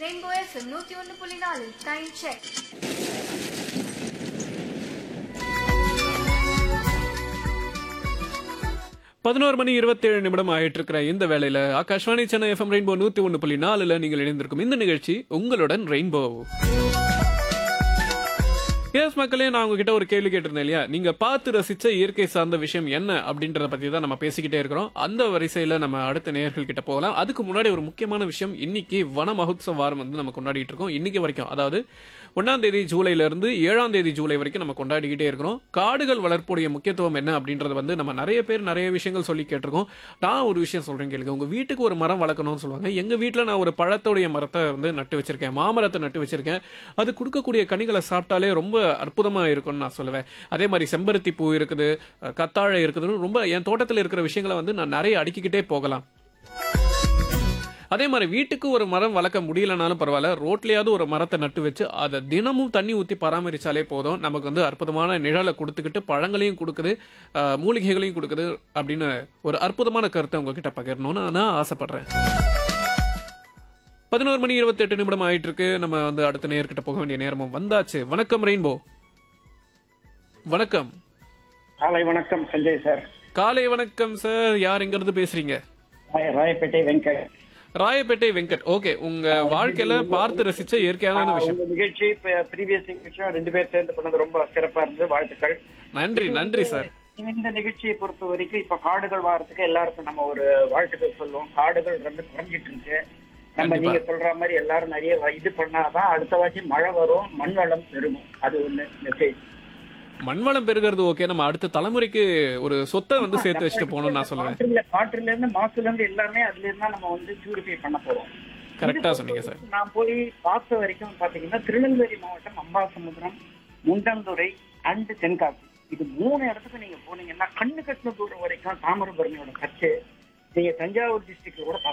Rainbow FM நூத்தி ஒன்று புள்ளி நாலு டைம் செக் பதினோரு மணி இருபத்தேழு நிமிடம் ஆயிட்டு இருக்கிற இந்த வேளையில ஆகாஷ்வாணி சென்னை எஃப்எம் ரெயின்போ நூத்தி ஒன்று புள்ளி நாலுல நீங்கள் இணைந்திருக்கும் இந்த நிகழ்ச்சி உங்களுடன் ரெயின்போ எஸ் மக்களே நான் உங்ககிட்ட ஒரு கேள்வி கேட்டிருந்தேன் இல்லையா நீங்க பார்த்து ரசிச்ச இயற்கை சார்ந்த விஷயம் என்ன அப்படின்றத பத்தி தான் நம்ம பேசிக்கிட்டே இருக்கிறோம் அந்த வரிசையில நம்ம அடுத்த நேயர்கள் கிட்ட போகலாம் அதுக்கு முன்னாடி ஒரு முக்கியமான விஷயம் இன்னைக்கு வன மகோத்சவ வாரம் வந்து நம்ம கொண்டாடிட்டு இருக்கோம் இன்னைக்கு வரைக்கும் அதாவது ஒன்னாம் தேதி ஜூலைல இருந்து ஏழாம் தேதி ஜூலை வரைக்கும் நம்ம கொண்டாடிக்கிட்டே இருக்கிறோம் காடுகள் வளர்ப்புடைய முக்கியத்துவம் என்ன அப்படின்றது வந்து நம்ம நிறைய பேர் நிறைய விஷயங்கள் சொல்லி கேட்டிருக்கோம் நான் ஒரு விஷயம் சொல்றேன் கேளுங்க உங்க வீட்டுக்கு ஒரு மரம் வளர்க்கணும்னு சொல்லுவாங்க எங்க வீட்டில் நான் ஒரு பழத்தோடைய மரத்தை வந்து நட்டு வச்சிருக்கேன் மாமரத்தை நட்டு வச்சிருக்கேன் அது கொடுக்கக்கூடிய கனிகளை சாப்பிட்டாலே ரொம்ப அற்புதமா இருக்கும்னு நான் சொல்லுவேன் அதே மாதிரி செம்பருத்தி பூ இருக்குது அஹ் கத்தாழை இருக்குதுன்னு ரொம்ப என் தோட்டத்தில் இருக்கிற விஷயங்களை வந்து நான் நிறைய அடுக்கிக்கிட்டே போகலாம் அதே மாதிரி வீட்டுக்கு ஒரு மரம் வளர்க்க முடியலனாலும் பரவாயில்ல ரோட்லயாவது ஒரு மரத்தை நட்டு வச்சு அதை தினமும் தண்ணி ஊற்றி பராமரிச்சாலே போதும் நமக்கு வந்து அற்புதமான நிழலை கொடுத்துக்கிட்டு பழங்களையும் கொடுக்குது ஆஹ், மூலிகைகளையும் கொடுக்குது அப்படின்னு ஒரு அற்புதமான கருத்தை உங்ககிட்ட பகிரணும்னு நான் ஆசைப்படுறேன் பதினோரு மணி இருபத்தெட்டு நிமிடம் ஆயிட்டு இருக்கு நம்ம வந்து அடுத்த நேர்கிட்ட போக வேண்டிய நேரமும் வந்தாச்சு வணக்கம் ரெயின்போ வணக்கம் காலை வணக்கம் சஞ்சய் சார் காலை வணக்கம் சார் யார் எங்க இருந்து பேசுறீங்க ராய- ராயப்பேட்டை வெங்கட் ராயப்பேட்டை வெங்கட் ஓகே உங்க வாழ்க்கையில பார்த்து ரசிச்ச இயற்கையான விஷயம் உங்க நிகழ்ச்சி ப்ரீவியஸ் நிகழ்ச்சியும் ரெண்டு பேர் சேர்ந்து பண்ணது ரொம்ப சிறப்பா இருந்தது வாழ்த்துக்கள் நன்றி நன்றி சார் இந்த நிகழ்ச்சியை பொறுத்த வரைக்கும் இப்ப காடுகள் வாரத்துக்கு எல்லாருக்கும் நம்ம ஒரு வாழ்த்துக்கள் சொல்லுவோம் காடுகள் ரொம்ப குறைஞ்சிட்டு இருக்கு நம்ம கண்டிப்பா. நீங்க சொல்ற மாதிரி எல்லாரும் நிறைய வ- இது பண்ணாதான் அடுத்த வாட்டி மழை வரும் மண் வளம் பெருகும் அது ஒண்ணு மெசேஜ் மண்வளம் பெருகிறது ஓகே நம்ம அடுத்த தலைமுறைக்கு ஒரு சொத்தை வந்து சேர்த்து வச்சுட்டு போகணும்னு நான் சொல்லுவேன் காற்றுல காற்றுல இருந்து மாசுல இருந்து எல்லாமே அதுல இருந்தா நம்ம வந்து பியூரிஃபை பண்ண போறோம் கரெக்டா இது சொன்னீங்க சார் நான் போய் பார்த்த வரைக்கும் பாத்தீங்கன்னா திருநெல்வேலி மாவட்டம் அம்பாசமுத்திரம் முண்டந்துறை அண்ட் தென்காசி இது மூணு இடத்துக்கு நீங்க போனீங்கன்னா கண்ணு கட்டின தூரம் வரைக்கும் தாமிரபரணியோட கட்டு நீங்க தஞ்சாவூர் டிஸ்ட்ரிக்ட்ல கூட பார்க்க